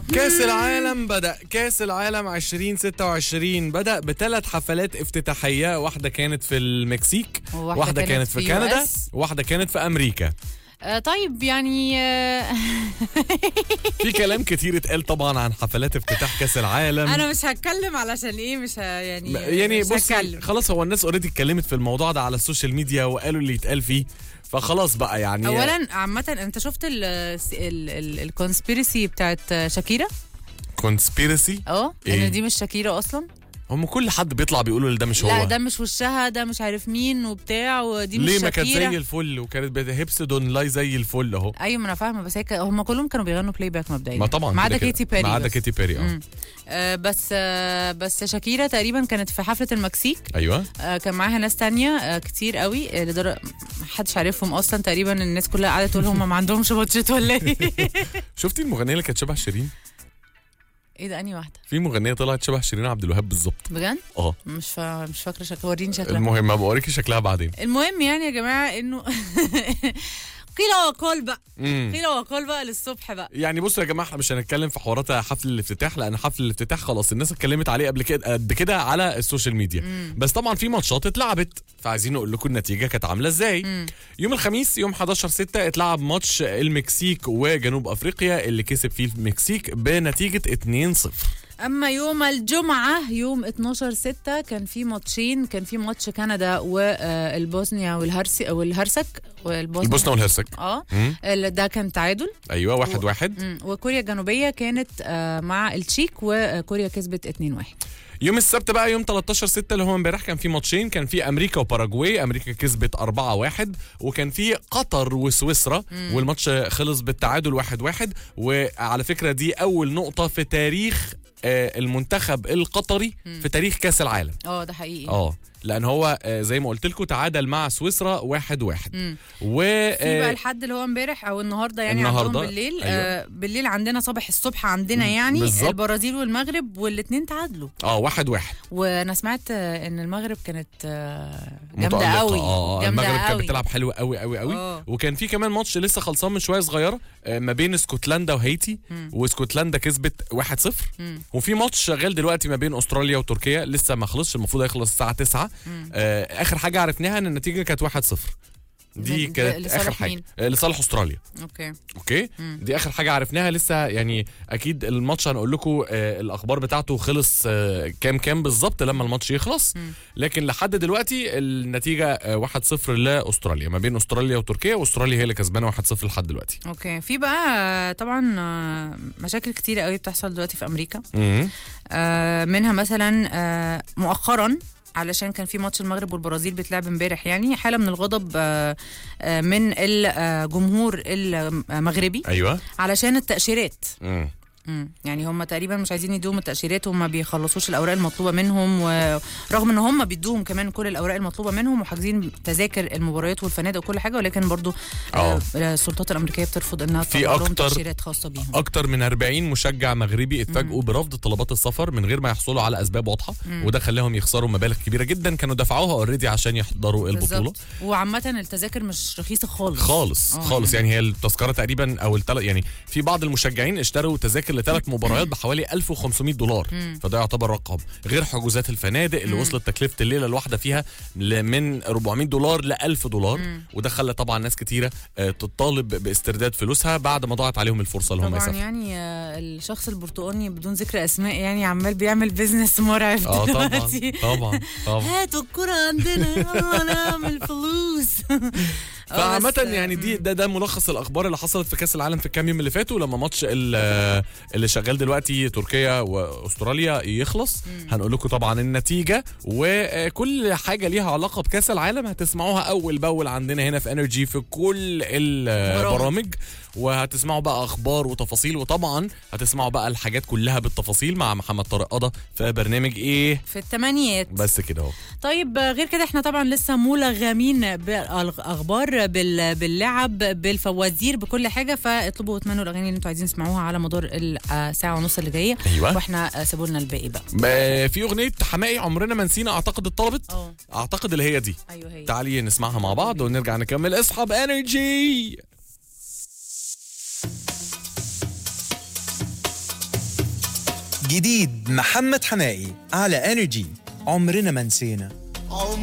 كاس العالم بدأ كاس العالم 2026 بدأ بثلاث حفلات افتتاحية واحدة كانت في المكسيك وواحدة واحدة كانت كانت في في كندا US. واحدة كانت في أمريكا آه طيب يعني آه في كلام كتير اتقال طبعا عن حفلات افتتاح كاس العالم انا مش هتكلم علشان ايه مش ه... يعني يعني مش بص هتكلم خلاص هو الناس اوريدي اتكلمت في الموضوع ده على السوشيال ميديا وقالوا اللي يتقال فيه فخلاص بقى يعني اولا عامه انت شفت الكونسبيرسي بتاعت شاكيرا كونسبيرسي اه إيه؟ ان دي مش شاكيرا اصلا هم كل حد بيطلع بيقولوا ده مش هو لا ده مش وشها ده مش عارف مين وبتاع ودي مش ليه شاكيرا ما كانت زي الفل وكانت بهبسدون لاي زي الفل اهو ايوه ما انا فاهمه بس هي ك- هم كلهم كانوا بيغنوا بلاي باك مبدئيا ما طبعا ما كده عدا كده. كيتي بيري ما عدا بس. كيتي بيري اه مم. آه بس آه بس شاكيرا تقريبا كانت في حفله المكسيك ايوه آه كان معاها ناس تانية آه كتير قوي آه لدرجه محدش عارفهم اصلا تقريبا الناس كلها قاعده تقول هم ما عندهمش بادجت ولا ايه شفتي المغنيه اللي كانت شبه شيرين ايه ده انهي واحده في مغنيه طلعت شبه شيرين عبد الوهاب بالظبط بجد اه مش فا... مش فاكره شكلها وريني شكلها المهم بوريكي شكلها بعدين المهم يعني يا جماعه انه قيل وقال بقى مم. قيل وقال بقى للصبح بقى يعني بصوا يا جماعه احنا مش هنتكلم في حوارات حفل الافتتاح لان حفل الافتتاح خلاص الناس اتكلمت عليه قبل كده قد كده على السوشيال ميديا بس طبعا في ماتشات اتلعبت فعايزين نقول لكم النتيجه كانت عامله ازاي يوم الخميس يوم 11 6 اتلعب ماتش المكسيك وجنوب افريقيا اللي كسب فيه المكسيك بنتيجه 2-0 اما يوم الجمعه يوم 12 6 كان في ماتشين كان في ماتش كندا والبوسنيا والهرسي والهرسك والبوسنيا البوسنه والهرسك اه مم. ال- ده كان تعادل ايوه واحد واحد مم. وكوريا الجنوبيه كانت آه، مع التشيك وكوريا كسبت 2 1 يوم السبت بقى يوم 13 6 اللي هو امبارح كان في ماتشين كان في امريكا وباراجواي امريكا كسبت 4 1 وكان في قطر وسويسرا والماتش خلص بالتعادل 1 1 وعلى فكره دي اول نقطه في تاريخ آه، المنتخب القطري في تاريخ كاس العالم اه ده حقيقي اه لان هو آه، زي ما قلت لكم تعادل مع سويسرا 1 1 و في بقى آه، الحد اللي هو امبارح او النهارده يعني النهاردة، عندهم بالليل أيوة. آه بالليل عندنا صباح الصبح عندنا يعني بالظبط. البرازيل والمغرب والاثنين تعادلوا اه 1 1 وانا سمعت آه، ان المغرب كانت آه، جامده متألقة. قوي اه آه، جامده المغرب كانت قوي. بتلعب حلو قوي قوي قوي آه. وكان في كمان ماتش لسه خلصان من شويه صغيره آه، ما بين اسكتلندا وهايتي واسكتلندا كسبت 1-0 وفي ماتش شغال دلوقتي ما بين استراليا وتركيا لسه ما خلصش المفروض هيخلص الساعه 9 آه، اخر حاجه عرفناها ان النتيجه كانت 1-0 دي ل- كانت لصالح اخر حاجه مين؟ آه، لصالح استراليا اوكي اوكي دي اخر حاجه عرفناها لسه يعني اكيد الماتش هنقول لكم آه الاخبار بتاعته خلص آه كام كام بالظبط لما الماتش يخلص لكن لحد دلوقتي النتيجه آه 1-0 لاستراليا ما بين استراليا وتركيا واستراليا هي اللي كسبانه 1-0 لحد دلوقتي اوكي في بقى آه، طبعا آه، مشاكل كتيره قوي بتحصل دلوقتي في امريكا مم. آه، منها مثلا آه، مؤخرا علشان كان في ماتش المغرب والبرازيل بيتلعب امبارح يعني حاله من الغضب آه، آه، من الجمهور المغربي ايوه علشان التاشيرات مم. مم. يعني هم تقريبا مش عايزين يدوهم التاشيرات وما بيخلصوش الاوراق المطلوبه منهم ورغم ان هم بيدوهم كمان كل الاوراق المطلوبه منهم وحاجزين تذاكر المباريات والفنادق وكل حاجه ولكن برضو آه، السلطات الامريكيه بترفض انها في تطلع لهم أكتر- تاشيرات خاصه بيهم اكتر من 40 مشجع مغربي اتفاجئوا برفض طلبات السفر من غير ما يحصلوا على اسباب واضحه وده خلاهم يخسروا مبالغ كبيره جدا كانوا دفعوها اوريدي عشان يحضروا البطوله بالظبط وعامه التذاكر مش رخيصه خالص خالص آه، خالص يعني هي التذكره تقريبا او التل... يعني في بعض المشجعين اشتروا تذاكر لثلاث مباريات بحوالي 1500 دولار فده يعتبر رقم غير حجوزات الفنادق اللي وصلت تكلفه الليله الواحده فيها ل- من 400 دولار ل 1000 دولار وده خلى طبعا ناس كتيره آه، تطالب باسترداد فلوسها بعد ما ضاعت عليهم الفرصه اللي هم طبعا يسافروا يعني آه، الشخص البرتقاني بدون ذكر اسماء يعني عمال بيعمل بيزنس مرعب اه طبعا دلوقتي. طبعا طبعا هاتوا الكرة عندنا يلا نعمل فلوس آه، فعامة بس- يعني دي ده ده ملخص الاخبار اللي حصلت في كاس العالم في الكام يوم اللي فاتوا لما ماتش ال- اللي شغال دلوقتي تركيا واستراليا يخلص هنقول لكم طبعا النتيجه وكل حاجه ليها علاقه بكاس العالم هتسمعوها اول باول عندنا هنا في انرجي في كل البرامج وهتسمعوا بقى اخبار وتفاصيل وطبعا هتسمعوا بقى الحاجات كلها بالتفاصيل مع محمد طارق قضا في برنامج ايه في الثمانينات بس كده اهو طيب آه، غير كده احنا طبعا لسه ملغمين بالاخبار بال- باللعب بالفوازير بكل حاجه فاطلبوا واتمنوا الاغاني اللي انتوا عايزين تسمعوها على مدار الساعه ونص اللي جايه ايوه واحنا آه، سيبوا لنا الباقي بقى ب- في اغنيه حماقي عمرنا ما نسينا اعتقد اتطلبت اه اعتقد اللي هي دي ايوه هي تعالي نسمعها مع بعض ونرجع نكمل اصحاب انرجي جديد محمد حمائي على انرجي عمرنا ما نسينا